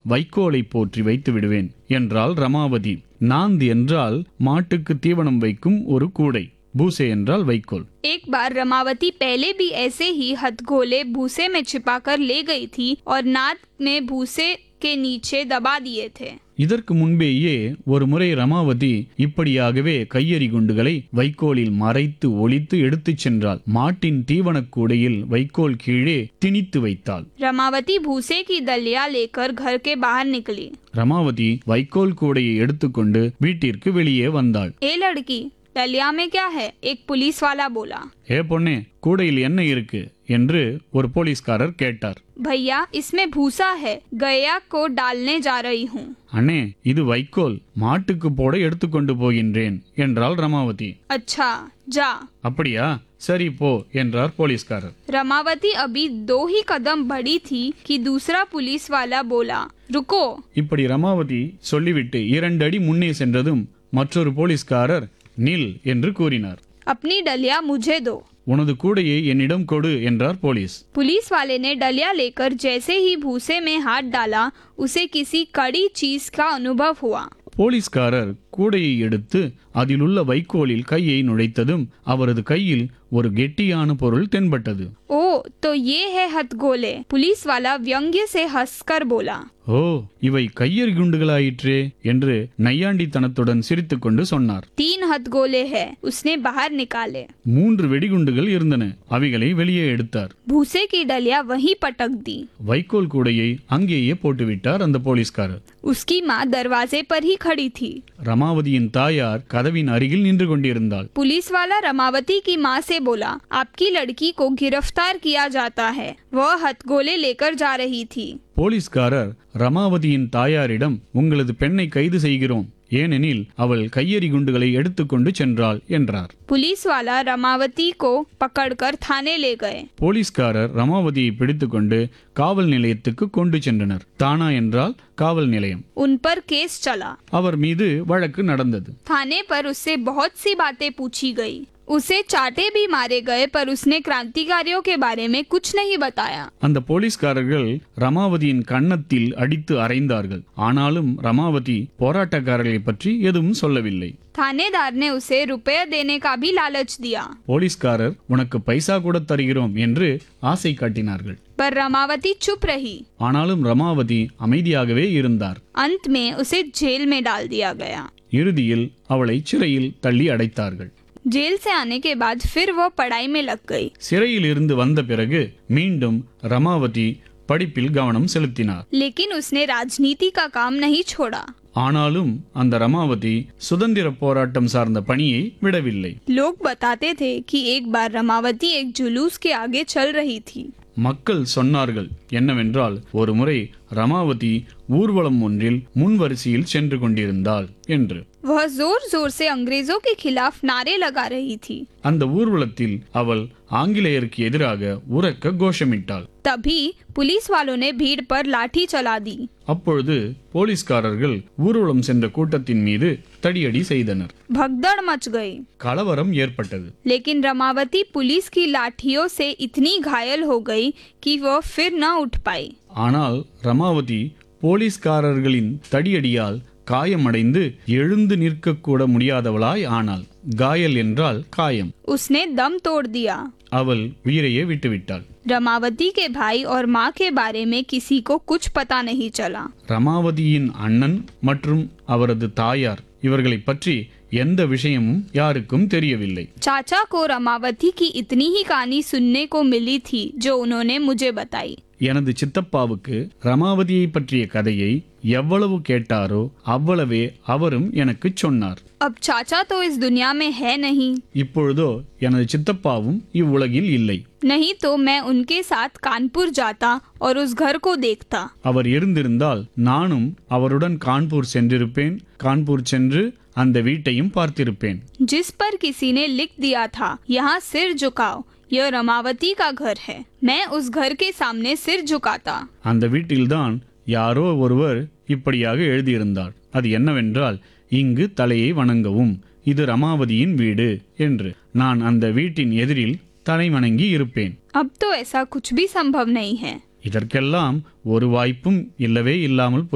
வைக்கோலை போற்றி வைத்து விடுவேன் என்றாள் ரமாவதி நாந்து என்றால் மாட்டுக்கு தீவனம் வைக்கும் ஒரு கூடை பூசே என்றால் வைக்கோல் एक बार रमावती पहले भी ऐसे ही हथगोले भूसे में छिपाकर ले गई थी और नाद में भूसे के नीचे दबा दिए थे இதற்கு முன்பேயே ஒரு முறை ரமாவதி இப்படியாகவே கையெறி குண்டுகளை வைக்கோலில் மறைத்து ஒளித்து எடுத்துச் சென்றாள் மாட்டின் தீவனக் கூடையில் வைக்கோல் கீழே திணித்து வைத்தாள் रमावती भूसे की दलिया लेकर घर के बाहर निकली ரமாவதி வைக்கோல் கூடையை எடுத்துக்கொண்டு வீட்டிற்கு வெளியே வந்தாள் ए लड़की दलिया में क्या है एक पुलिस वाला बोला ஏ பொண்ணே கூடையில் என்ன இருக்கு என்று ஒரு போலீஸ்காரர் கேட்டார் भैया इसमें भूसा है गया को डालने जा रही हूँ அண்ணே இது வைக்கோல் மாட்டுக்கு போட எடுத்துக்கொண்டு போகின்றேன் என்றாள் ரமாவதி अच्छा जा அப்படியா சரி போ என்றார் போலீஸ்காரர் रमावती अभी दो ही कदम बढ़ी थी कि दूसरा पुलिस वाला बोला रुको இப்படி ரமாவதி சொல்லிவிட்டு இரண்டு அடி முன்னே சென்றதும் மற்றொரு போலீஸ்காரர் நில் என்று கூறினார் अपनी डलिया मुझे दो உனது கூடையை என்னிடம் கொடு என்றார் போலீஸ் पुलिस वाले ने डलिया लेकर जैसे ही भूसे में हाथ डाला उसे किसी कड़ी चीज का अनुभव हुआ போலீஸ்காரர் கூடையை எடுத்து அதிலுள்ள வைக்கோலில் கையை நுழைத்ததும் அவரது கையில் ஒரு கெட்டியான பொருள் தென்பட்டது ओ तो ये है हथगोले पुलिस वाला व्यंग्य से हंसकर बोला ஓ இவை கையெறி குண்டுகளாயிற்றே என்று நையாண்டித்தனத்துடன் சிரித்துக்கொண்டு சொன்னார் तीन हथगोले है उसने बाहर निकाले மூன்று வெடிகுண்டுகள் இருந்தன அவைகளை வெளியே எடுத்தார் भूसे की डलिया वहीं पटक दी வைக்கோல் கூடையை அங்கேயே போட்டுவிட்டார் அந்த போலீஸ்காரர் उसकी माँ दरवाजे पर ही खड़ी थी ரமாவதியின் தாயார் கதவின் அருகில் நின்று கொண்டிருந்தாள் पुलिस वाला रमावती की माँ से बोला आपकी लड़की को गिरफ्तार किया जाता है वह हथगोले लेकर जा रही थी போலீஸ்காரர் ரமாவதியின் தாயாரிடம் உங்களது பெண்ணை கைது செய்கிறோம் ஏனெனில் அவள் கையெறி குண்டுகளை எடுத்துக்கொண்டு சென்றாள் என்றார் पुलिस वाला रमावती को पकड़कर थाने ले गए போலீஸ்காரர் ரமாவதியை பிடித்துக்கொண்டு காவல் நிலையத்துக்கு கொண்டு சென்றனர் தானா என்றால் காவல் நிலையம் उन पर केस चला அவர் மீது வழக்கு நடந்தது थाने पर उससे बहुत सी बातें पूछी गई उसे चाटे भी मारे गए पर उसने क्रांतिकारियों के बारे में कुछ नहीं बताया அந்த போலீஸ்காரர்கள் ரமாவதியின் கன்னத்தில் அடித்து அறைந்தார்கள் ஆனாலும் ரமாவதி போராட்டக்காரர்களை பற்றி எதுவும் சொல்லவில்லை थानेदार ने उसे रुपये देने का भी लालच दिया போலீஸ்காரர் உனக்கு பைசா கூட தருகிறோம் என்று ஆசை காட்டினார்கள் पर रमावती चुप रही ஆனாலும் ரமாவதி அமைதியாகவே இருந்தார் अंत में उसे जेल में डाल दिया गया இறுதியில் அவளை சிறையில் தள்ளி அடைத்தார்கள் जेल से आने के बाद फिर वह पढ़ाई में लग गई சிறையில் இருந்து வந்த பிறகு மீண்டும் ரமாவதி படிப்பில் கவனம் செலுத்தினார் लेकिन उसने राजनीति का काम नहीं छोड़ा ஆனாலும் அந்த ரமாவதி சுதந்திர போராட்டம் சார்ந்த பணியை விடவில்லை लोग बताते थे कि एक बार रमावती एक जुलूस के आगे चल रही थी மக்கள் சொன்னார்கள் என்னவென்றால் ஒருமுறை ரமாவதி ஊர்வலம் ஒன்றில் முன்வரிசையில் சென்று கொண்டிருந்தாள் என்று वह जोर जोर से अंग्रेजों के खिलाफ नारे लगा रही थी அந்த ஊர்வலத்தில் அவள் ஆங்கிலேயருக்கு எதிராக உரக்க கோஷமிட்டாள் तभी पुलिस वालों ने भीड़ पर लाठी चला दी அப்பொழுது போலீஸ்காரர்கள் ஊர்வலம் சென்ற கூட்டத்தின் மீது தடியடி செய்தனர் भगदड़ मच गई கலவரம் ஏற்பட்டது लेकिन रमावती पुलिस की लाठियों से इतनी घायल हो गई कि वह फिर न उठ पाई ஆனால் ரமாவதி போலீஸ்காரர்களின் தடியடியால் காயமடைந்து எழுந்து நிற்கக்கூட முடியாதவளாய் ஆனாள் காயல் என்றால் காயம் उसने दम तोड़ दिया அவள் உயிரையே விட்டுவிட்டாள் रमावती के भाई और माँ के बारे में किसी को कुछ पता नहीं चला ரமாவதியின் அண்ணன் மற்றும் அவரது தாயார் இவர்களைப் பற்றி எந்த விஷயமும் யாருக்கும் தெரியவில்லை चाचा को रमावती की इतनी ही कहानी सुनने को मिली थी जो उन्होंने मुझे बताई எனது சித்தப்பாவுக்கு ரமாவதியை பற்றிய கதையை எவ்வளவு கேட்டாரோ அவ்வளவே அவரும் எனக்குச் சொன்னார் अब चाचा तो इस दुनिया में है नहीं இப்பொழுதோ எனது சித்தப்பாவும் இவ்வுலகில் இல்லை नहीं तो मैं उनके साथ कानपुर जाता और उस घर को देखता அவர் இருந்திருந்தால் நானும் அவருடன் கான்பூர் சென்றிருப்பேன் கான்பூர் சென்று அந்த வீட்டையும் பார்த்திருப்பேன் जिस पर किसी ने लिख दिया था यहाँ सिर झुकाओ यह रमावती का घर है मैं उस घर के सामने सिर झुकाता அந்த வீட்டில்தான் யாரோ ஒருவர் இப்படியாக எழுதியிருந்தார் அது என்னவென்றால் இங்கு தலையை வணங்கவும் இது ரமாவதியின் வீடு என்று நான் அந்த வீட்டின் எதிரில் தலை வணங்கி இருப்பேன் अब तो ऐसा कुछ भी संभव नहीं है இதற்கெல்லாம் ஒரு வாய்ப்பும் இல்லவே இல்லாமல்